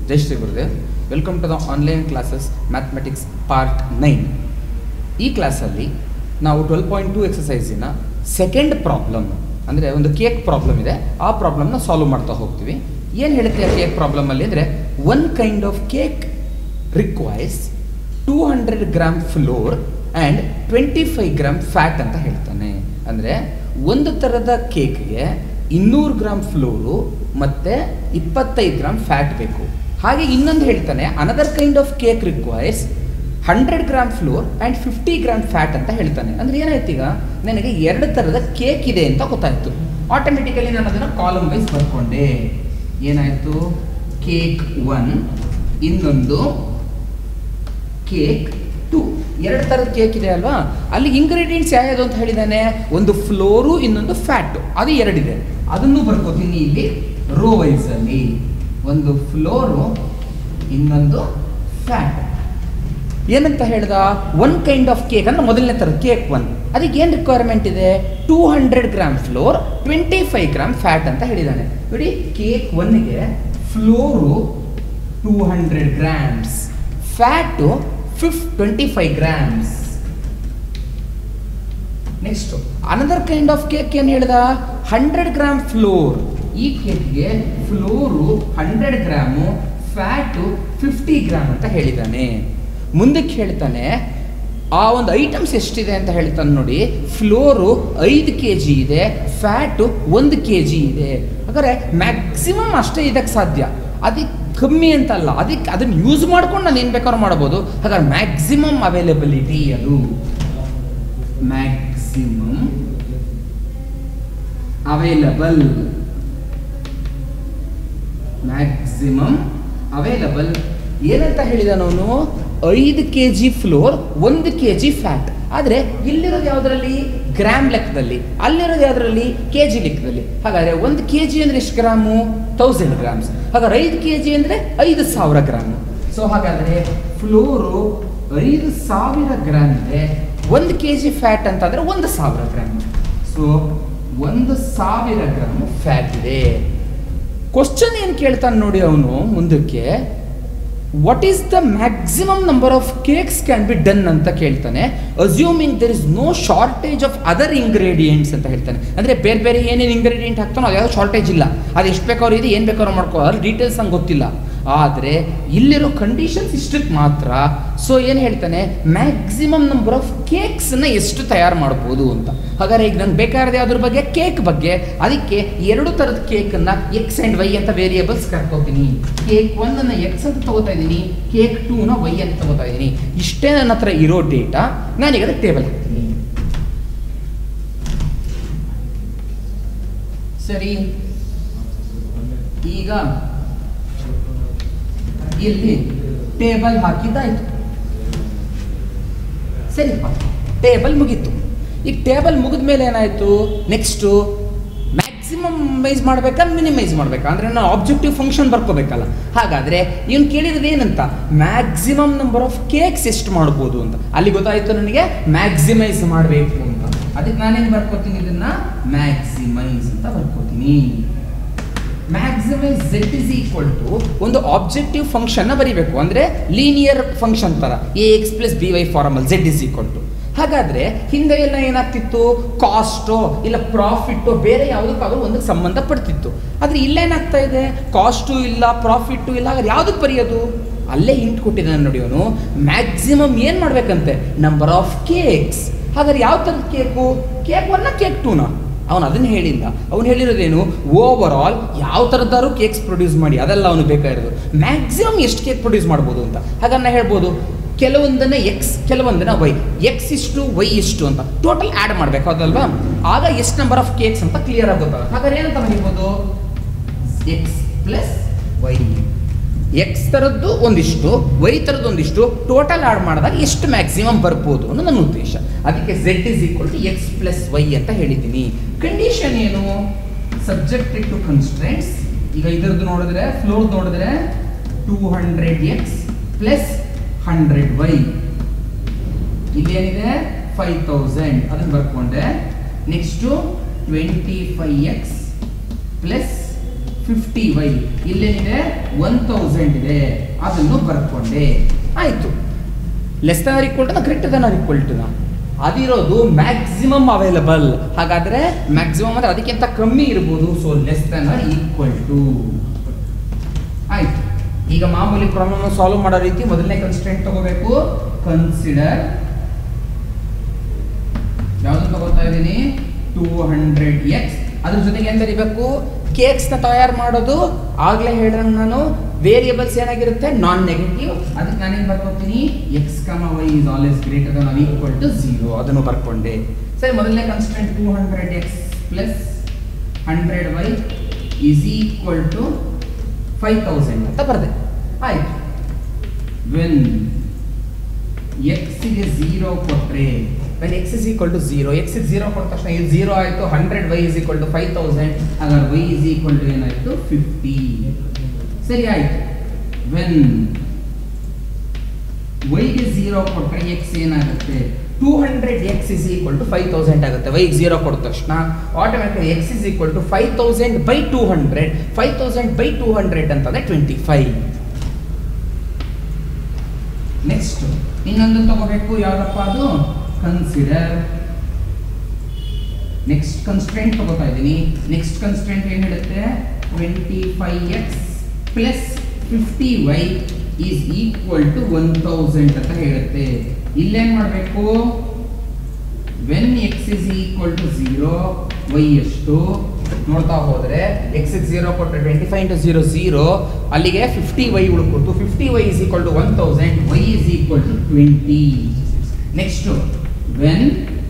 Jai Shri Gurudev welcome to the online classes mathematics part nine ಈ ಕ್ಲಾಸಲ್ಲಿ ನಾವು ಟ್ವೆಲ್ ಪಾಯಿಂಟ್ ಟು ಎಕ್ಸಸೈಸಿನ ಸೆಕೆಂಡ್ ಪ್ರಾಬ್ಲಮ್ ಅಂದರೆ ಒಂದು ಕೇಕ್ ಪ್ರಾಬ್ಲಮ್ ಇದೆ ಆ ಪ್ರಾಬ್ಲಮ್ನ ಸಾಲ್ವ್ ಮಾಡ್ತಾ ಹೋಗ್ತೀವಿ ಏನು ಹೇಳುತ್ತೆ ಆ ಕೇಕ್ ಪ್ರಾಬ್ಲಮಲ್ಲಿ ಅಂದರೆ one kind of cake requires two hundred gram flour and twenty five gram fat ಅಂತ ಹೇಳ್ತಾನೆ ಅಂದರೆ ಒಂದು ಥರದ ಕೇಕ್ಗೆ ಇನ್ನೂರು ಗ್ರಾಮ್ ಫ್ಲೋರು ಮತ್ತು ಇಪ್ಪತ್ತೈದು ಗ್ರಾಮ್ ಫ್ಯಾಟ್ ಬೇಕು ಹಾಗೆ ಇನ್ನೊಂದು ಹೇಳ್ತಾನೆ another kind of cake requires hundred gram flour and fifty gram fat ಅಂತ ಹೇಳ್ತಾನೆ ಅಂದರೆ ಏನಾಯ್ತು ಈಗ ನನಗೆ ಎರಡು ಥರದ ಕೇಕ್ ಇದೆ ಅಂತ ಗೊತ್ತಾಯಿತು ಆಟೋಮೆಟಿಕಲಿ ನಾನು ಅದನ್ನು ಕಾಲಮ್ ವೈಸ್ ಬರ್ಕೊಂಡೆ ಏನಾಯಿತು ಕೇಕ್ ಒನ್ ಇನ್ನೊಂದು ಕೇಕ್ ಟು ಎರಡು ಥರದ ಕೇಕ್ ಇದೆ ಅಲ್ವಾ ಅಲ್ಲಿ ಇಂಗ್ರೀಡಿಯೆಂಟ್ಸ್ ಯಾವ್ಯಾವುದು ಅಂತ ಹೇಳಿದ್ದಾನೆ ಒಂದು ಫ್ಲೋರು ಇನ್ನೊಂದು ಫ್ಯಾಟು ಅದು ಎರಡಿದೆ ಅದನ್ನು ಬರ್ಕೋತೀನಿ ಇಲ್ಲಿ ರೋ ವೈಸಲ್ಲಿ ಒಂದು ಫ್ಲೋರು ಇನ್ನೊಂದು ಫ್ಯಾಟ್ ಏನಂತ ಹೇಳ್ದ ಒನ್ ಕೈಂಡ್ ಆಫ್ ಕೇಕ್ ಅಂದ್ರೆ ಮೊದಲನೇ ಥರ ಕೇಕ್ ಒನ್ ಅದಕ್ಕೆ ಏನು ರಿಕ್ವೈರ್ಮೆಂಟ್ ಇದೆ two hundred gram flour twenty five gram fat ಅಂತ ಹೇಳಿದ್ದಾನೆ ನೋಡಿ ಕೇಕ್ ಒನ್ಗೆ flour two hundred grams fat ಫಿಫ್ twenty five grams next another kind of cake ಏನು ಹೇಳ್ದ ಹಂಡ್ರೆಡ್ ಗ್ರಾಮ್ ಫ್ಲೋರ್ ಈ ಕೇಕ್ಗೆ flour hundred gram fat fifty gram ಅಂತ ಹೇಳಿದ್ದಾನೆ ಮುಂದಕ್ಕೆ ಹೇಳ್ತಾನೆ ಆ ಒಂದು ಐಟಮ್ಸ್ ಎಷ್ಟಿದೆ ಅಂತ ಹೇಳ್ತಾನೆ ನೋಡಿ ಫ್ಲೋರು ಐದು ಕೆ ಜಿ ಇದೆ ಫ್ಯಾಟು ಒಂದು ಕೆ ಜಿ ಇದೆ ಹಾಗಾದ್ರೆ ಮ್ಯಾಕ್ಸಿಮಮ್ ಅಷ್ಟೇ ಇದಕ್ಕೆ ಸಾಧ್ಯ ಅದಕ್ಕೆ ಕಮ್ಮಿ ಅಂತಲ್ಲ ಅದಕ್ಕೆ ಅದನ್ನು ಯೂಸ್ ಮಾಡ್ಕೊಂಡು ನಾನು ಏನು ಬೇಕಾದ್ರೂ ಮಾಡ್ಬೋದು ಹಾಗಾದ್ರೆ ಮ್ಯಾಕ್ಸಿಮಮ್ ಅವೈಲಬಿಲಿಟಿ ಅದು ಮ್ಯಾಕ್ಸಿಮಮ್ ಅವೈಲಬಲ್ ಮ್ಯಾಕ್ಸಿಮಮ್ ಅವೈಲಬಲ್ ಏನಂತ ಹೇಳಿದನವನು ಐದು ಕೆ ಜಿ ಫ್ಲೋರ್ ಒಂದು ಕೆ ಜಿ ಫ್ಯಾಟ್ ಆದರೆ ಇಲ್ಲಿರೋದು ಯಾವುದರಲ್ಲಿ ಗ್ರಾಮ್ ಲೆಕ್ಕದಲ್ಲಿ ಅಲ್ಲಿರೋದು ಯಾವುದರಲ್ಲಿ ಕೆ ಜಿ ಲೆಕ್ಕದಲ್ಲಿ ಹಾಗಾದರೆ ಒಂದು ಕೆ ಜಿ ಅಂದರೆ ಎಷ್ಟು ಗ್ರಾಮು ತೌಸಂಡ್ ಗ್ರಾಮ್ಸ್ ಹಾಗಾದ್ರೆ ಐದು ಕೆ ಜಿ ಅಂದರೆ ಐದು ಸಾವಿರ ಗ್ರಾಮು ಸೊ ಹಾಗಾದರೆ ಫ್ಲೋರು ಐದು ಸಾವಿರ ಗ್ರಾಮ್ ಇದೆ ಒಂದು ಕೆ ಜಿ ಫ್ಯಾಟ್ ಅಂತಂದರೆ ಒಂದು ಸಾವಿರ ಗ್ರಾಮ್ ಸೊ ಒಂದು ಸಾವಿರ ಗ್ರಾಮ್ ಫ್ಯಾಟ್ ಇದೆ ಕ್ವಶನ್ ಏನು ಕೇಳ್ತಾನೆ ನೋಡಿ ಅವನು ಮುಂದಕ್ಕೆ what is the maximum number of cakes can be done ಅಂತ ಕೇಳ್ತಾನೆ assuming there is no shortage of other ingredients ಅಂತ ಹೇಳ್ತಾನೆ ಅಂದರೆ ಬೇರೆ ಬೇರೆ ಏನೇನು ಇಂಗ್ರೀಡಿಯೆಂಟ್ ಹಾಕ್ತಾನೋ ಅದು ಯಾವ್ದು ಶಾರ್ಟೇಜ್ ಇಲ್ಲ ಅದು ಎಷ್ಟು ಬೇಕಾದ್ರೂ ಇದೆ ಏನು ಬೇಕಾದ್ರೂ ಮಾಡ್ಕೋ ಅದ್ರ ಡೀಟೇಲ್ಸ್ ಹಂಗೆ ಗೊತ್ತಿಲ್ಲ ಆದರೆ ಇಲ್ಲಿರೋ ಕಂಡೀಷನ್ಸ್ ಇಷ್ಟಕ್ಕೆ ಮಾತ್ರ ಸೊ ಏನು ಹೇಳ್ತಾನೆ ಮ್ಯಾಕ್ಸಿಮಮ್ ನಂಬರ್ ಆಫ್ ಕೇಕ್ಸನ್ನ ಎಷ್ಟು ತಯಾರು ಮಾಡ್ಬೋದು ಅಂತ ಹಾಗಾದ್ರೆ ಈಗ ನಂಗೆ ಬೇಕಾದ್ರೆ ಅದ್ರ ಬಗ್ಗೆ ಕೇಕ್ ಬಗ್ಗೆ ಅದಕ್ಕೆ ಎರಡು ಥರದ ಕೇಕನ್ನು ಎಕ್ಸ್ ಆ್ಯಂಡ್ ವೈ ಅಂತ ವೇರಿಯೇಬಲ್ಸ್ ಕರ್ಕೋತೀನಿ ಕೇಕ್ ಒಂದನ್ನು ಎಕ್ಸ್ ಅಂತ ತಗೋತಾ ಇದ್ದೀನಿ ಕೇಕ್ ಟೂನ ವೈ ಅಂತ ತಗೋತಾ ಇದ್ದೀನಿ ಇಷ್ಟೇ ನನ್ನ ಹತ್ರ ಇರೋ ಡೇಟಾ ನಾನೀಗ ಅದಕ್ಕೆ ಟೇಬಲ್ ಹಾಕ್ತೀನಿ ಸರಿ ಈಗ ಇಲ್ಲಿ ಟೇಬಲ್ ಹಾಕಿದ್ದಾಯ್ತು ಸರಿಪ್ಪ ಟೇಬಲ್ ಮುಗೀತು ಈಗ ಟೇಬಲ್ ಮುಗಿದ ಮೇಲೆ ಏನಾಯಿತು ನೆಕ್ಸ್ಟು ಮ್ಯಾಕ್ಸಿಮಮ್ ಮೈಸ್ ಮಾಡಬೇಕಾ ಮಿನಿಮೈಸ್ ಮಾಡಬೇಕಾ ಅಂದರೆ ನಾವು ಆಬ್ಜೆಕ್ಟಿವ್ ಫಂಕ್ಷನ್ ಬರ್ಕೋಬೇಕಲ್ಲ ಹಾಗಾದರೆ ಇವನು ಕೇಳಿರೋದು ಏನಂತ ಮ್ಯಾಕ್ಸಿಮಮ್ ನಂಬರ್ ಆಫ್ ಕೇಕ್ಸ್ ಎಷ್ಟು ಮಾಡ್ಬೋದು ಅಂತ ಅಲ್ಲಿ ಗೊತ್ತಾಯಿತು ನನಗೆ ಮ್ಯಾಕ್ಸಿಮೈಸ್ ಮಾಡಬೇಕು ಅಂತ ಅದಕ್ಕೆ ನಾನೇನು ಬರ್ಕೋತೀನಿ ಇದನ್ನು ಮ್ಯಾಕ್ಸಿಮೈಸ್ ಅಂತ ಬರ್ಕೋತೀನಿ maximise Z is equal to ಒಂದು ಆಬ್ಜೆಕ್ಟಿವ್ ಫಂಕ್ಷನ್ನ ಬರೀಬೇಕು ಅಂದರೆ ಲೀನಿಯರ್ ಫಂಕ್ಷನ್ ಥರ A X plus B Y formal Z is equal to ಹಾಗಾದರೆ ಹಿಂದೆ ಎಲ್ಲ ಏನಾಗ್ತಿತ್ತು ಕಾಸ್ಟೋ ಇಲ್ಲ ಪ್ರಾಫಿಟ್ಟೋ ಬೇರೆ ಯಾವುದಕ್ಕಾದ್ರೂ ಒಂದಕ್ಕೆ ಸಂಬಂಧ ಪಡ್ತಿತ್ತು ಆದರೆ ಇಲ್ಲೇನಾಗ್ತಾ ಇದೆ ಕಾಸ್ಟು ಇಲ್ಲ ಪ್ರಾಫಿಟ್ಟು ಇಲ್ಲ ಹಾಗಾದ್ರೆ ಯಾವುದಕ್ಕೆ ಬರೆಯೋದು ಅಲ್ಲೇ ಹಿಂಟ್ ಕೊಟ್ಟಿದ್ದಾನೆ ನೋಡಿ ಅವನು ಮ್ಯಾಕ್ಸಿಮಮ್ ಏನು ಮಾಡಬೇಕಂತೆ ನಂಬರ್ ಆಫ್ ಕೇಕ್ಸ್ ಹಾಗಾದ್ರೆ ಯಾವ ಥರದ ಕೇಕು ಕೇಕ್ ಒನ್ನ ಕೇಕ್ ಟೂನಾ ಅವನು ಅದನ್ನು ಹೇಳಿಲ್ಲ ಅವನು ಹೇಳಿರೋದೇನು ಓವರ್ ಆಲ್ ಯಾವ ಥರದ್ದಾರು ಕೇಕ್ಸ್ ಪ್ರೊಡ್ಯೂಸ್ ಮಾಡಿ ಅದೆಲ್ಲ ಅವನು ಬೇಕಾಗಿರೋದು ಮ್ಯಾಕ್ಸಿಮಮ್ ಎಷ್ಟು ಕೇಕ್ ಪ್ರೊಡ್ಯೂಸ್ ಮಾಡ್ಬೋದು ಅಂತ ಹಾಗನ್ನ ಹೇಳ್ಬೋದು ಕೆಲವೊಂದನ್ನು ಎಕ್ಸ್ ಕೆಲವೊಂದನ್ನು ವೈ ಎಕ್ಸ್ ಇಷ್ಟು ವೈ ಇಷ್ಟು ಅಂತ ಟೋಟಲ್ ಆ್ಯಡ್ ಮಾಡಬೇಕು ಅದಲ್ವಾ ಆಗ ಎಷ್ಟು ನಂಬರ್ ಆಫ್ ಕೇಕ್ಸ್ ಅಂತ ಕ್ಲಿಯರ್ ಆಗಿ ಗೊತ್ತಾಗ ಹಾಗಾದ್ರೆ ಏನಂತ ಬರೀಬೋದು ಎಕ್ಸ್ ಪ್ಲಸ್ ವೈ ಎಕ್ಸ್ ಥರದ್ದು ಒಂದಿಷ್ಟು ವೈ ಥರದ್ದು ಒಂದಿಷ್ಟು ಟೋಟಲ್ ಆ್ಯಡ್ ಮಾಡಿದಾಗ ಎಷ್ಟು ಮ್ಯಾಕ್ಸಿಮಮ್ ಬರ್ಬೋದು ಅನ್ನೋ ನನ್ನ ಉದ್ದೇಶ ಅದಕ್ಕೆ Z is equal to X plus Y ಅಂತ ಹೇಳಿದ್ದೀನಿ ಕಂಡೀಷನ್ ಏನು ಸಬ್ಜೆಕ್ಟೆಡ್ ಟು ಕನ್ಸ್ಟ್ರೆಂಟ್ಸ್ ಈಗ ಇದರದ್ದು ನೋಡಿದ್ರೆ ಫ್ಲೋರ್ ನೋಡಿದ್ರೆ two hundred X plus hundred Y ಇಲ್ಲೇನಿದೆ ಫೈವ್ ತೌಸಂಡ್ ಅದನ್ನು ಬರ್ಕೊಂಡೆ next twenty five X plus fifty Y ಇಲ್ಲೇನಿದೆ ಒನ್ ತೌಸಂಡ್ ಇದೆ ಅದನ್ನು ಬರ್ಕೊಂಡೆ ಆಯ್ತು less than or equal to greater than or equal to ಅದಿರೋದು ಮ್ಯಾಕ್ಸಿಮಮ್ ಅವೈಲಬಲ್ ಹಾಗಾದ್ರೆ ಮ್ಯಾಕ್ಸಿಮಮ್ ಅಂದ್ರೆ ಅದಕ್ಕಿಂತ ಕಮ್ಮಿ ಇರ್ಬೋದು so less than or equal to ಆಯ್ತು ಈಗ ಮಾಮೂಲಿ ಪ್ರಾಬ್ಲಮ್ ಸಾಲ್ವ್ ಮಾಡೋ ರೀತಿ ಮೊದಲನೇ ಕನ್ಸ್ಟೆಂಟ್ ತಗೋಬೇಕು ಕನ್ಸಿಡರ್ ಯಾವ್ದು ತಗೋತಾ ಇದ್ದೀನಿ ಟೂ ಹಂಡ್ರೆಡ್ ಎಕ್ಸ್ ಅದ್ರ ಜೊತೆಗೆ ಏನ್ ಬರೀಬೇಕು ಕೇಕ್ಸ್ ನ ತಯಾರು ಮಾಡೋದು ಆಗ್ಲೇ ಹೇಳ್ದಂಗೆ ನಾನು ವೇರಿಯೇಬಲ್ಸ್ ಏನಾಗಿರುತ್ತೆ ನಾನ್ ನೆಗೆಟಿವ್ ಅದಕ್ಕೆ ನಾನೇನು ಬರ್ಕೋತೀನಿ X comma Y is always greater than equal to zero ಅದನ್ನು ಬರ್ಕೊಂಡೆ ಸರಿ ಮೊದಲನೇ constant two hundred X plus hundred Y is equal to five thousand ಅಂತ ಬರದೆ ಆಯ್ತು ವೆನ್ ಎಕ್ಸ್ಗೆ ಝೀರೋ ಕೊಟ್ಟರೆ when X is equal to zero X zero ಕೊಟ್ಟ ತಕ್ಷಣ ಇದು ಝೀರೋ ಆಯಿತು hundred Y is equal to five thousand ಹಾಗಾದ್ರೆ ವೈ ಇಸ್ ಈಕ್ವಲ್ ಟು ಏನಾಯಿತು ಫಿಫ್ಟಿ ಸರಿ ಆಯಿತು ವೆನ್ ವೈಗೆ ಝೀರೋ ಕೊಟ್ಟರೆ ಎಕ್ಸ್ ಏನಾಗುತ್ತೆ two hundred X is equal to five thousand ಆಗುತ್ತೆ ವೈಗೆ ಝೀರೋ ಕೊಟ್ಟ ತಕ್ಷಣ automatic X is equal to five thousand by two hundred five thousand by two hundred ಅಂತಂದ್ರೆ ಟ್ವೆಂಟಿ ಫೈವ್ ನೆಕ್ಸ್ಟ್ ಇನ್ನೊಂದು ತಗೋಬೇಕು ಯಾವ್ದಪ್ಪ ಅದು ಕನ್ಸಿಡರ್ ನೆಕ್ಸ್ಟ್ ಕನ್ಸ್ಟೆಂಟ್ ತಗೋತಾ ಇದ್ದೀನಿ ನೆಕ್ಸ್ಟ್ ಕನ್ಸ್ಟೆಂಟ್ ಏನು ಹೇಳುತ್ತೆ twenty five X plus fifty Y is equal to one thousand ಅಂತ ಹೇಳುತ್ತೆ ಇಲ್ಲೇನ್ ಮಾಡಬೇಕು when X is equal to zero Y ಎಷ್ಟು ನೋಡ್ತಾ ಹೋದ್ರೆ ಎಕ್ಸ್ ಝೀರೋ ಕೊಟ್ಟರೆ twenty five into zero zero ಅಲ್ಲಿಗೆ ಫಿಫ್ಟಿ ವೈ ಉಳ್ಕೊತು fifty Y is equal to one thousand Y is equal to twenty next when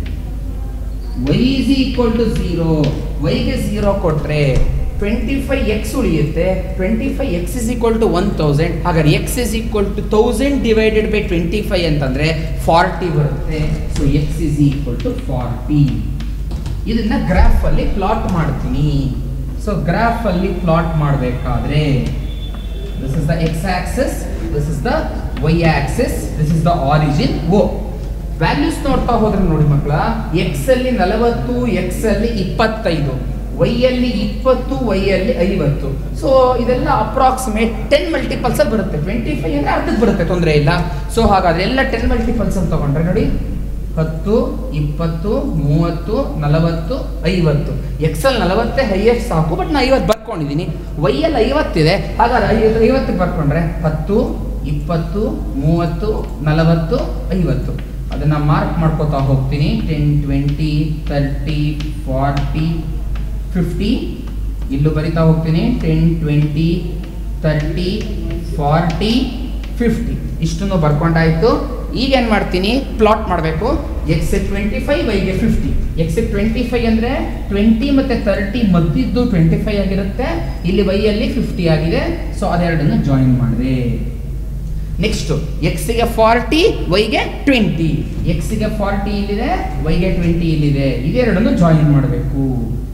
Y is equal to zero ವೈಗೆ zero ಕೊಟ್ಟರೆ twenty five X ಉಳಿಯುತ್ತೆ twenty five X is equal to one thousand ಹಾಗಾದ್ರೆ X is equal to thousand divided by twenty five ಅಂತಂದ್ರೆ forty ಬರುತ್ತೆ so X is equal to forty ಇದನ್ನ graph ಅಲ್ಲಿ plot ಮಾಡ್ತೀನಿ ಸೊ ಗ್ರಾಫ್ ಅಲ್ಲಿ ಪ್ಲಾಟ್ ಮಾಡಬೇಕಾದ್ರೆ this is the X axis this is the Y axis this is the origin O values ನೋಡ್ತಾ ಹೋದ್ರೆ ನೋಡಿ ಮಕ್ಕಳ ಎಕ್ಸ್ ಅಲ್ಲಿ ನಲವತ್ತು ಎಕ್ಸ್ ಅಲ್ಲಿ ಇಪ್ಪತ್ತೈದು ವೈ ಅಲ್ಲಿ ಇಪ್ಪತ್ತು ವೈ ಅಲ್ಲಿ ಐವತ್ತು ಸೊ ಇದೆಲ್ಲ ಅಪ್ರಾಕ್ಸಿಮೇಟ್ ಟೆನ್ ಮಲ್ಟಿಪಲ್ಸ್ ಅಲ್ಲಿ ಬರುತ್ತೆ ಟ್ವೆಂಟಿ ಫೈವ್ ಅಂದ್ರೆ ಅರ್ಧಕ್ಕೆ ಬರುತ್ತೆ ತೊಂದರೆ ಇಲ್ಲ ಸೊ ಹಾಗಾದ್ರೆ ಎಲ್ಲ ಟೆನ್ ಮಲ್ಟಿಪಲ್ಸ್ ಅಂತ ತಗೊಂಡ್ರೆ ನೋಡಿ ಹತ್ತು ಇಪ್ಪತ್ತು ಮೂವತ್ತು ನಲವತ್ತು ಐವತ್ತು ಎಕ್ಸಲ್ ನಲವತ್ತೇ ಹೈಯೆಸ್ಟ್ ಸಾಕು ಬಟ್ ನಾನು ಐವತ್ತು ಬರ್ಕೊಂಡಿದ್ದೀನಿ ವೈಯಲ್ಲಿ ಐವತ್ತಿದೆ ಹಾಗಾದ್ರೆ ಐವತ್ತು ಐವತ್ತು ಬರ್ಕೊಂಡ್ರೆ ಹತ್ತು ಇಪ್ಪತ್ತು ಮೂವತ್ತು ನಲವತ್ತು ಐವತ್ತು ಅದನ್ನು ಮಾರ್ಕ್ ಮಾಡ್ಕೋತಾ ಹೋಗ್ತೀನಿ ten twenty thirty forty fifty ಇಲ್ಲೂ ಬರಿತಾ ಹೋಗ್ತೀನಿ ten twenty thirty forty fifty ಇಷ್ಟನ್ನು ಬರ್ಕೊಂಡಾಯ್ತು ಈಗ ಏನು ಮಾಡ್ತೀನಿ ಪ್ಲಾಟ್ ಮಾಡಬೇಕು ಎಕ್ಸ್ ಟ್ವೆಂಟಿ ಫೈವ್ ವೈಗೆ ಫಿಫ್ಟಿ ಎಕ್ಸ್ ಟ್ವೆಂಟಿ ಫೈವ್ ಅಂದರೆ ಟ್ವೆಂಟಿ ಮತ್ತು ತರ್ಟಿ ಮದ್ದಿದ್ದು ಟ್ವೆಂಟಿ ಫೈವ್ ಆಗಿರುತ್ತೆ ಇಲ್ಲಿ ವೈಯಲ್ಲಿ ಫಿಫ್ಟಿ ಆಗಿದೆ ಸೊ ಅದೆರಡನ್ನು ಜಾಯಿನ್ ಮಾಡಿದೆ ನೆಕ್ಸ್ಟ್ ಎಕ್ಸ್ಗೆ ಫಾರ್ಟಿ ವೈಗೆ ಟ್ವೆಂಟಿ ಎಕ್ಸ್ಗೆ ಫಾರ್ಟಿ ಇಲ್ಲಿದೆ ವೈಗೆ ಟ್ವೆಂಟಿ ಇಲ್ಲಿದೆ ಇದೆರಡನ್ನು ಜಾಯಿನ್ ಮಾಡಬೇಕು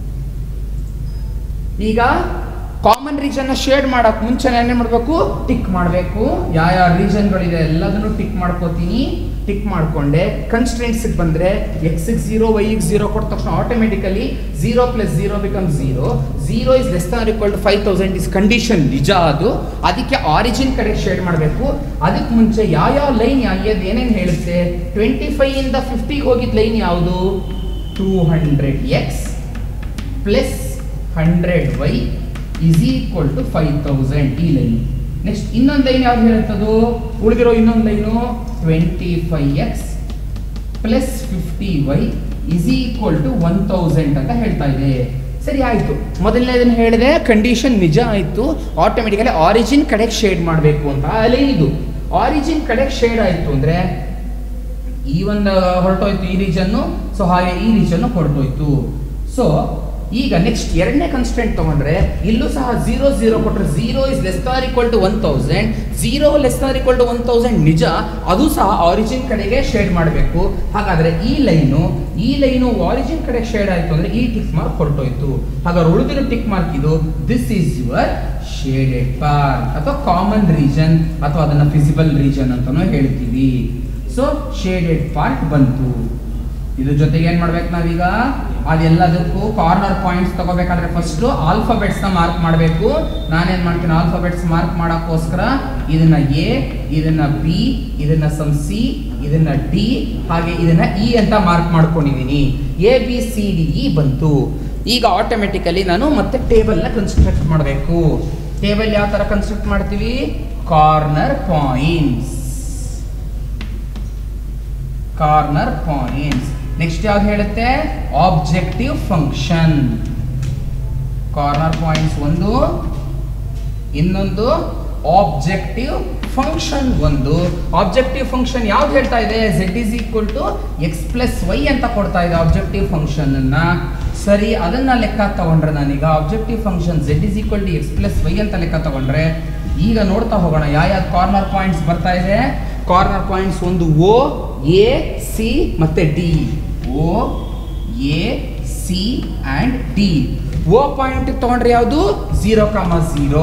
ಈಗ ಕಾಮನ್ ರೀಜನ್ನ ಶೇಡ್ ಮಾಡಕ್ ಮುಂಚೆ ಏನೇ ಮಾಡಬೇಕು ಟಿಕ್ ಮಾಡಬೇಕು ಯಾವ ಯಾವ ರೀಜನ್ಗಳಿದೆ ಎಲ್ಲದನ್ನು ಟಿಕ್ ಮಾಡ್ಕೋತೀನಿ ಟಿಕ್ ಮಾಡ್ಕೊಂಡೆ ಕನ್ಸ್ಟೆಂಟ್ಸಿಗೆ ಬಂದರೆ ಎಕ್ಸಿಗೆ ಝೀರೋ ವೈಗೆ ಝೀರೋ ಕೊಟ್ಟ ತಕ್ಷಣ automatically zero plus zero become zero zero is less than equal to five thousand is condition ನಿಜ ಅದು ಅದಕ್ಕೆ ಆರಿಜಿನ್ ಕಡೆ ಶೇಡ್ ಮಾಡಬೇಕು ಅದಕ್ಕೆ ಮುಂಚೆ ಯಾವ ಯಾವ ಲೈನ್ ಯಾವ್ದು ಏನೇನು ಹೇಳುತ್ತೆ ಟ್ವೆಂಟಿ ಫೈವ್ ಇಂದ ಫಿಫ್ಟಿಗೆ ಹೋಗಿದ್ದ ಲೈನ್ ಯಾವುದು two hundred X plus hundred Y is equal to five thousand ಈ ಲೈನ್ ನೆಕ್ಸ್ಟ್ ಇನ್ನೊಂದು ಲೈನ್ ಯಾವ್ದು ಹೇಳುತ್ತದು ಉಳಿದಿರೋ ಇನ್ನೊಂದು line twenty five X plus fifty Y is equal to one thousand ಅಂತ ಹೇಳ್ತಾ ಇದೆ ಸರಿ ಆಯಿತು ಮೊದಲನೇದನ್ನು ಹೇಳಿದೆ ಕಂಡೀಷನ್ ನಿಜ ಆಯಿತು ಆಟೋಮೆಟಿಕಲಿ ಆರಿಜಿನ್ ಕಡೆಗೆ ಶೇಡ್ ಮಾಡಬೇಕು ಅಂತ ಅಲ್ಲೇ ಇದು ಆರಿಜಿನ್ ಕಡೆಗೆ ಶೇಡ್ ಆಯಿತು ಅಂದರೆ ಈ ಒಂದು ಹೊರಟೋಯ್ತು ಈ ರೀಜನ್ನು ಸೊ ಹಾಗೆ ಈ ರೀಜನ್ನು ಹೊರಟೋಯ್ತು ಸೊ ಈಗ ನೆಕ್ಸ್ಟ್ ಎರಡನೇ ಕನ್ಸ್ಟೆಂಟ್ ತಗೊಂಡ್ರೆ ಇಲ್ಲೂ ಸಹ ಝೀರೋ ಝೀರೋ ಕೊಟ್ಟರೆ zero is less or equal to one thousand zero less or equal to one thousand ನಿಜ ಅದು ಸಹ ಆರಿಜಿನ್ ಕಡೆಗೆ ಶೇಡ್ ಮಾಡಬೇಕು ಹಾಗಾದ್ರೆ ಈ ಲೈನು ಈ ಲೈನು ಆರಿಜಿನ್ ಕಡೆ ಶೇಡ್ ಆಯಿತು ಅಂದ್ರೆ ಈ ಟಿಕ್ ಮಾರ್ಕ್ ಹೊರಟೋಯ್ತು ಹಾಗಾದ್ರೆ ಉಳಿದಿರೋ ಟಿಕ್ ಮಾರ್ಕ್ ಇದು this is your shaded part ಅಥವಾ ಕಾಮನ್ ರೀಜನ್ ಅಥವಾ ಅದನ್ನ ಫಿಸಿಬಲ್ ರೀಜನ್ ಅಂತಾನೂ ಹೇಳ್ತೀವಿ ಸೊ ಶೇಡೆಡ್ ಪಾರ್ಟ್ ಬಂತು ಇದ್ರ ಜೊತೆಗೆ ಏನ್ ಮಾಡ್ಬೇಕು ನಾವೀಗ ಅದೆಲ್ಲದಕ್ಕೂ ಕಾರ್ನರ್ ಪಾಯಿಂಟ್ಸ್ ತಗೋಬೇಕಾದ್ರೆ ಫಸ್ಟ್ ಆಲ್ಫಾಬೆಟ್ಸ್ ನ ಮಾರ್ಕ್ ಮಾಡಬೇಕು ನಾನೇನ್ ಮಾಡ್ತೀನಿ ಆಲ್ಫಾಬೆಟ್ಸ್ ಮಾರ್ಕ್ ಮಾಡಕ್ಕೋಸ್ಕರ ಇದನ್ನ ಎ ಇದನ್ನ ಬಿ ಇದನ್ನ ಸಮ್ ಸಿ ಇದನ್ನ ಡಿ ಹಾಗೆ ಇದನ್ನ ಇ ಅಂತ ಮಾರ್ಕ್ ಮಾಡ್ಕೊಂಡಿದೀನಿ A B C D E ಬಂತು ಈಗ ಆಟೋಮೆಟಿಕಲಿ ನಾನು ಮತ್ತೆ ಟೇಬಲ್ ನ ಕನ್ಸ್ಟ್ರಕ್ಟ್ ಮಾಡಬೇಕು ಟೇಬಲ್ ಯಾವ ತರ ಕನ್ಸ್ಟ್ರಕ್ಟ್ ಮಾಡ್ತೀವಿ corner points corner points next ಯಾವ್ದು ಹೇಳುತ್ತೆ ಆಬ್ಜೆಕ್ಟಿವ್ ಫಂಕ್ಷನ್ ಕಾರ್ನರ್ ಪಾಯಿಂಟ್ಸ್ ಒಂದು ಇನ್ನೊಂದು ಆಬ್ಜೆಕ್ಟಿವ್ ಫಂಕ್ಷನ್ ಒಂದು ಆಬ್ಜೆಕ್ಟಿವ್ ಫಂಕ್ಷನ್ ಯಾವ್ದು ಹೇಳ್ತಾ ಇದೆ Z is equal to X plus Y ಅಂತ ಕೊಡ್ತಾ ಇದೆ ಆಬ್ಜೆಕ್ಟಿವ್ ಫಂಕ್ಷನ್ ಅನ್ನ ಸರಿ ಅದನ್ನ ಲೆಕ್ಕ ತಗೊಂಡ್ರೆ ನಾನೀಗ objective function Z is equal to X plus Y ಅಂತ ಲೆಕ್ಕ ತಗೊಂಡ್ರೆ ಈಗ ನೋಡ್ತಾ ಹೋಗೋಣ ಯಾವ ಯಾವ ಕಾರ್ನರ್ ಪಾಯಿಂಟ್ಸ್ ಬರ್ತಾ ಇದೆ ಕಾರ್ನರ್ ಪಾಯಿಂಟ್ಸ್ ಒಂದು ಓ ಎ ಸಿ ಮತ್ತೆ D O A C and D O point ತಗೊಂಡ್ರೆ ಯಾವುದು ಝೀರೋ ಕಾಮ ಝೀರೋ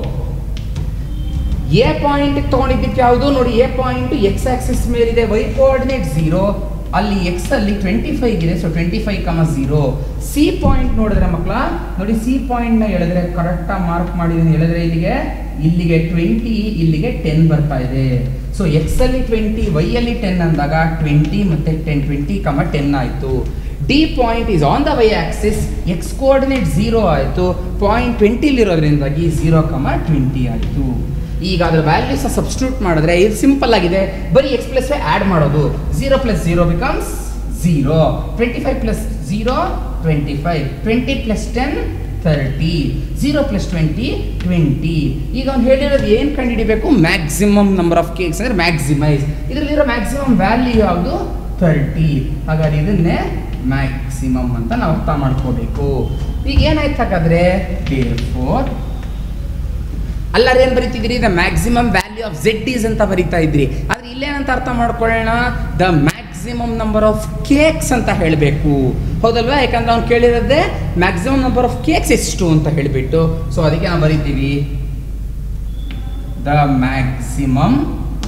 ಎ ಪಾಯಿಂಟ್ ತಗೊಂಡಿದ್ದಕ್ಕೆ ಯಾವುದು ನೋಡಿ ಎ ಪಾಯಿಂಟ್ ಎಕ್ಸ್ ಆಕ್ಸಿಸ್ ಮೇಲಿದೆ ವೈ ಕೋಆರ್ಡಿನೇಟ್ ಝೀರೋ ಅಲ್ಲಿ ಎಕ್ಸ್ ಅಲ್ಲಿ ಟ್ವೆಂಟಿ ಫೈವ್ ಇದೆ so twenty five comma zero C point ನೋಡಿದ್ರೆ ಮಕ್ಕಳ ನೋಡಿ ಸಿ ಪಾಯಿಂಟ್ ನ ಎಳೆದ್ರೆ ಕರೆಕ್ಟಾಗಿ ಮಾರ್ಕ್ ಮಾಡಿದೀನಿ ಎಳೆದ್ರೆ ಇಲ್ಲಿಗೆ ಇಲ್ಲಿಗೆ ಟ್ವೆಂಟಿ ಇಲ್ಲಿಗೆ ಟೆನ್ ಬರ್ತಾ ಇದೆ ಸೊ ಎಕ್ಸ್ ಅಲ್ಲಿ ಟ್ವೆಂಟಿ ವೈ ಅಲ್ಲಿ ಟೆನ್ ಅಂದಾಗ ಟ್ವೆಂಟಿ ಮತ್ತೆ ಟೆನ್ ಟ್ವೆಂಟಿ ಕಮ ಟೆನ್ ಆಯಿತು D point is on the Y axis X coordinate zero ಆಯಿತು ಪಾಯಿಂಟ್ ಟ್ವೆಂಟಿಲಿರೋದ್ರಿಂದಾಗಿ ಝೀರೋ ಕಮ ಟ್ವೆಂಟಿ ಆಯಿತು ಈಗ ಅದರ ವ್ಯಾಲ್ಯೂಸ್ ಸಬ್ಸ್ಟಿಟ್ಯೂಟ್ ಮಾಡಿದ್ರೆ ಇದು ಸಿಂಪಲ್ ಆಗಿದೆ ಬರೀ ಎಕ್ಸ್ ಪ್ಲಸ್ ಆ್ಯಡ್ ಮಾಡೋದು zero plus zero becomes zero twenty five plus zero twenty five twenty plus ten thirty zero plus twenty twenty ಈಗ ಅವ್ನು ಹೇಳಿರೋದು ಏನು ಕಂಡುಹಿಡಿಬೇಕು ಮ್ಯಾಕ್ಸಿಮಮ್ ನಂಬರ್ ಆಫ್ ಕೇಕ್ಸ್ ಅಂದರೆ ಮ್ಯಾಕ್ಸಿಮೈಸ್ ಇದರಲ್ಲಿರೋ ಮ್ಯಾಕ್ಸಿಮಮ್ ವ್ಯಾಲ್ಯೂ ಯಾವುದು ತರ್ಟಿ ಹಾಗಾದ್ರೆ ಇದನ್ನೇ ಮ್ಯಾಕ್ಸಿಮಮ್ ಅಂತ ನಾವು ಅರ್ಥ ಮಾಡ್ಕೋಬೇಕು ಈಗ ಏನಾಯ್ತು ಹಾಗಾದ್ರೆ ಫೋರ್ ಅಲ್ಲಾರ ಏನು ಬರಿತಿದ್ರಿ the maximum value of Z is ಅಂತ ಬರಿತಾ ಇದ್ರಿ ಆದ್ರೆ ಇಲ್ಲೇನಂತ ಅರ್ಥ ಮಾಡ್ಕೊಳ್ಳೋಣ the maximum number of cakes ಅಂತ ಹೇಳಬೇಕು ಹೌದಲ್ವಾ ಯಾಕಂದ್ರೆ ಅವ್ನು ಕೇಳಿರೋದೇ ಮ್ಯಾಕ್ಸಿಮಮ್ ನಂಬರ್ ಆಫ್ ಕೇಕ್ಸ್ ಎಷ್ಟು ಅಂತ ಹೇಳಿಬಿಟ್ಟು ಸೊ ಅದಕ್ಕೆ ನಾವು ಬರಿತೀವಿ the maximum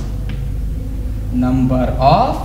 number of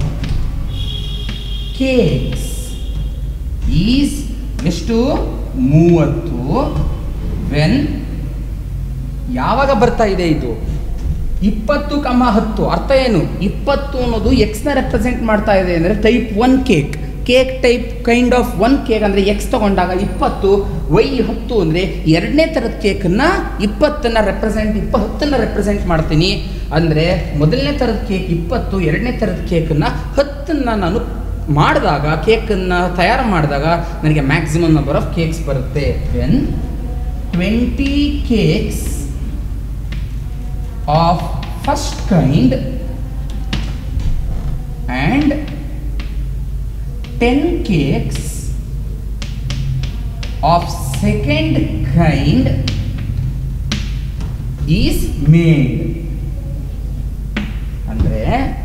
cakes is ಎಷ್ಟು ಮೂವತ್ತು ವೆನ್ ಯಾವಾಗ ಬರ್ತಾ ಇದೆ ಇದು ಇಪ್ಪತ್ತು ಕಮ ಹತ್ತು ಅರ್ಥ ಏನು ಇಪ್ಪತ್ತು ಅನ್ನೋದು ಎಕ್ಸ್ನ ರೆಪ್ರೆಸೆಂಟ್ ಮಾಡ್ತಾ ಇದೆ ಅಂದರೆ type one cake cake type kind of one cake ಅಂದರೆ ಎಕ್ಸ್ ತಗೊಂಡಾಗ ಇಪ್ಪತ್ತು ವೈ ಹತ್ತು ಅಂದರೆ ಎರಡನೇ ಥರದ ಕೇಕನ್ನು ಇಪ್ಪತ್ತನ್ನು ರೆಪ್ರೆಸೆಂಟ್ ಇಪ್ಪ ಹತ್ತನ್ನು ರೆಪ್ರೆಸೆಂಟ್ ಮಾಡ್ತೀನಿ ಅಂದರೆ ಮೊದಲನೇ ಥರದ ಕೇಕ್ ಇಪ್ಪತ್ತು ಎರಡನೇ ಥರದ ಕೇಕನ್ನು ಹತ್ತನ್ನು ನಾನು ಮಾಡಿದಾಗ ಕೇಕನ್ನು ತಯಾರು ಮಾಡಿದಾಗ ನನಗೆ ಮ್ಯಾಕ್ಸಿಮಮ್ ನಂಬರ್ ಆಫ್ ಕೇಕ್ಸ್ ಬರುತ್ತೆ when twenty cakes of first kind and 10 cakes of second kind is made ಅಂದ್ರೆ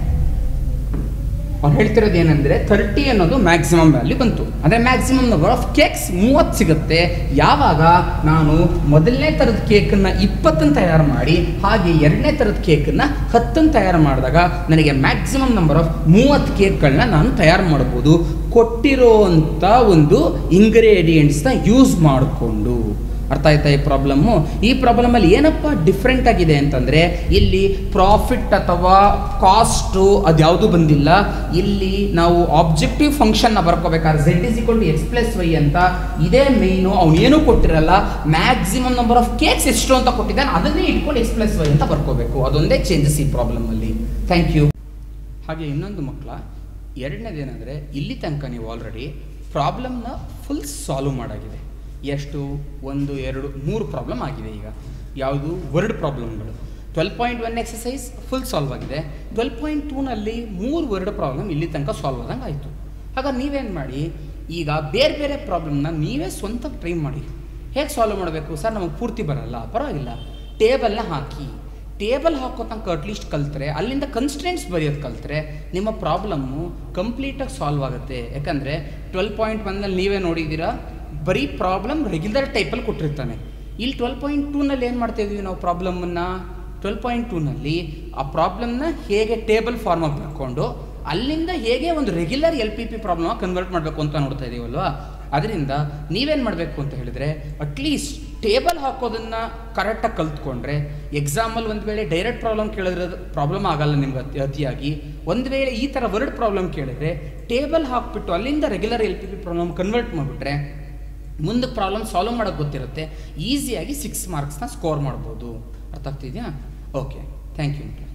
ಅವ್ರು ಹೇಳ್ತಿರೋದು ಏನಂದ್ರೆ ತರ್ಟಿ ಅನ್ನೋದು ಮ್ಯಾಕ್ಸಿಮಮ್ ವ್ಯಾಲ್ಯೂ ಬಂತು ಅಂದರೆ ಮ್ಯಾಕ್ಸಿಮಮ್ ನಂಬರ್ ಆಫ್ ಕೇಕ್ಸ್ ಮೂವತ್ತು ಸಿಗುತ್ತೆ ಯಾವಾಗ ನಾನು ಮೊದಲನೇ ಥರದ ಕೇಕನ್ನು ಇಪ್ಪತ್ತನ್ನು ತಯಾರು ಮಾಡಿ ಹಾಗೆ ಎರಡನೇ ಥರದ ಕೇಕನ್ನು ಹತ್ತನ್ನು ತಯಾರು ಮಾಡಿದಾಗ ನನಗೆ ಮ್ಯಾಕ್ಸಿಮಮ್ ನಂಬರ್ ಆಫ್ ಮೂವತ್ತು ಕೇಕ್ಗಳನ್ನ ನಾನು ತಯಾರು ಮಾಡ್ಬೋದು ಕೊಟ್ಟಿರೋಂಥ ಒಂದು ಇಂಗ್ರೀಡಿಯೆಂಟ್ಸ್ನ ಯೂಸ್ ಮಾಡಿಕೊಂಡು ಅರ್ಥ ಆಯ್ತಾ ಈ ಪ್ರಾಬ್ಲಮ್ಮು ಈ ಪ್ರಾಬ್ಲಮಲ್ಲಿ ಏನಪ್ಪ ಡಿಫ್ರೆಂಟ್ ಆಗಿದೆ ಅಂತಂದರೆ ಇಲ್ಲಿ ಪ್ರಾಫಿಟ್ ಅಥವಾ ಕಾಸ್ಟು ಅದ್ಯಾವುದು ಬಂದಿಲ್ಲ ಇಲ್ಲಿ ನಾವು ಆಬ್ಜೆಕ್ಟಿವ್ ಫಂಕ್ಷನ್ನ ಬರ್ಕೋಬೇಕಾದ್ರೆ Z is equal to X plus Y ಅಂತ ಇದೇ ಮೇಯ್ನು ಅವನೇನು ಕೊಟ್ಟಿರಲ್ಲ ಮ್ಯಾಕ್ಸಿಮಮ್ ನಂಬರ್ ಆಫ್ ಕೇಕ್ಸ್ ಎಷ್ಟು ಅಂತ ಕೊಟ್ಟಿದ್ದಾನೆ ಅದನ್ನೇ ಇಟ್ಕೊಂಡು ಎಕ್ಸ್ ಪ್ಲಸ್ ವೈ ಅಂತ ಬರ್ಕೋಬೇಕು ಅದೊಂದೇ ಚೇಂಜಸ್ ಈ ಪ್ರಾಬ್ಲಮಲ್ಲಿ ಥ್ಯಾಂಕ್ ಯು ಹಾಗೆ ಇನ್ನೊಂದು ಮಕ್ಕಳ ಎರಡನೇದೇನೆಂದರೆ ಇಲ್ಲಿ ತನಕ ನೀವು ಆಲ್ರೆಡಿ ಪ್ರಾಬ್ಲಮ್ನ ಫುಲ್ ಸಾಲ್ವ್ ಮಾಡಾಗಿದೆ ಎಷ್ಟು ಒಂದು ಎರಡು ಮೂರು ಪ್ರಾಬ್ಲಮ್ ಆಗಿದೆ ಈಗ ಯಾವುದು ವರ್ಡ್ ಪ್ರಾಬ್ಲಮ್ಗಳು twelve point one exercise full solve ಆಗಿದೆ ಟ್ವೆಲ್ ಪಾಯಿಂಟ್ ಟೂನಲ್ಲಿ ಮೂರು ವರ್ಡ್ ಪ್ರಾಬ್ಲಮ್ ಇಲ್ಲಿ ತನಕ ಸಾಲ್ವ್ ಆದಂಗೆ ಆಯಿತು ಹಾಗಾಗಿ ನೀವೇನು ಮಾಡಿ ಈಗ ಬೇರೆ ಬೇರೆ ಪ್ರಾಬ್ಲಮ್ನ ನೀವೇ ಸ್ವಂತ ಟ್ರೈ ಮಾಡಿ ಹೇಗೆ ಸಾಲ್ವ್ ಮಾಡಬೇಕು ಸರ್ ನಮಗೆ ಪೂರ್ತಿ ಬರಲ್ಲ ಪರವಾಗಿಲ್ಲ ಟೇಬಲ್ನ ಹಾಕಿ ಟೇಬಲ್ ಹಾಕೋ ತನಕ ಅಟ್ಲೀಸ್ಟ್ ಕಲ್ತ್ರೆ ಅಲ್ಲಿಂದ ಕನ್ಸ್ಟೆಂಟ್ಸ್ ಬರೆಯೋದು ಕಲ್ತ್ರೆ ನಿಮ್ಮ ಪ್ರಾಬ್ಲಮ್ಮು ಕಂಪ್ಲೀಟಾಗಿ ಸಾಲ್ವ್ ಆಗುತ್ತೆ ಯಾಕಂದರೆ ಟ್ವೆಲ್ ಪಾಯಿಂಟ್ ಒನ್ನಲ್ಲಿ ನೀವೇ ನೋಡಿದ್ದೀರಾ ಬರೀ ಪ್ರಾಬ್ಲಮ್ ರೆಗ್ಯುಲರ್ ಟೈಪಲ್ಲಿ ಕೊಟ್ಟಿರ್ತಾನೆ ಇಲ್ಲಿ ಟ್ವೆಲ್ ಪಾಯಿಂಟ್ ಟೂನಲ್ಲಿ ಏನು ಮಾಡ್ತಾ ಇದೀವಿ ನಾವು ಪ್ರಾಬ್ಲಮನ್ನು ಟ್ವೆಲ್ ಪಾಯಿಂಟ್ ಟೂನಲ್ಲಿ ಆ ಪ್ರಾಬ್ಲಮ್ನ ಹೇಗೆ ಟೇಬಲ್ ಫಾರ್ಮಾಗಿ ಬರ್ಕೊಂಡು ಅಲ್ಲಿಂದ ಹೇಗೆ ಒಂದು regular L P P problem convert ಮಾಡಬೇಕು ಅಂತ ನೋಡ್ತಾ ಇದೀವಲ್ವಾ ಅದರಿಂದ ನೀವೇನು ಮಾಡಬೇಕು ಅಂತ ಹೇಳಿದ್ರೆ ಅಟ್ಲೀಸ್ಟ್ ಟೇಬಲ್ ಹಾಕೋದನ್ನ ಕರೆಕ್ಟಾಗಿ ಕಲ್ತ್ಕೊಂಡ್ರೆ ಎಕ್ಸಾಮಲ್ಲಿ ಒಂದು ವೇಳೆ ಡೈರೆಕ್ಟ್ ಪ್ರಾಬ್ಲಮ್ ಕೇಳಿದ್ರೆ ಪ್ರಾಬ್ಲಮ್ ಆಗಲ್ಲ ನಿಮ್ಗೆ ಅತಿ ಅತಿಯಾಗಿ ಒಂದು ವೇಳೆ ಈ ಥರ ವರ್ಡ್ ಪ್ರಾಬ್ಲಮ್ ಕೇಳಿದ್ರೆ ಟೇಬಲ್ ಹಾಕ್ಬಿಟ್ಟು ಅಲ್ಲಿಂದ regular L P P problem convert ಮಾಡಿಬಿಟ್ರೆ ಮುಂದೆ ಪ್ರಾಬ್ಲಮ್ ಸಾಲ್ವ್ ಮಾಡೋಕ್ಕೆ ಗೊತ್ತಿರುತ್ತೆ ಈಸಿಯಾಗಿ ಸಿಕ್ಸ್ ಮಾರ್ಕ್ಸ್ನ ಸ್ಕೋರ್ ಮಾಡ್ಬೋದು ಅರ್ಥ ಆಗ್ತಿದೆಯಾ ಓಕೆ ಥ್ಯಾಂಕ್ ಯು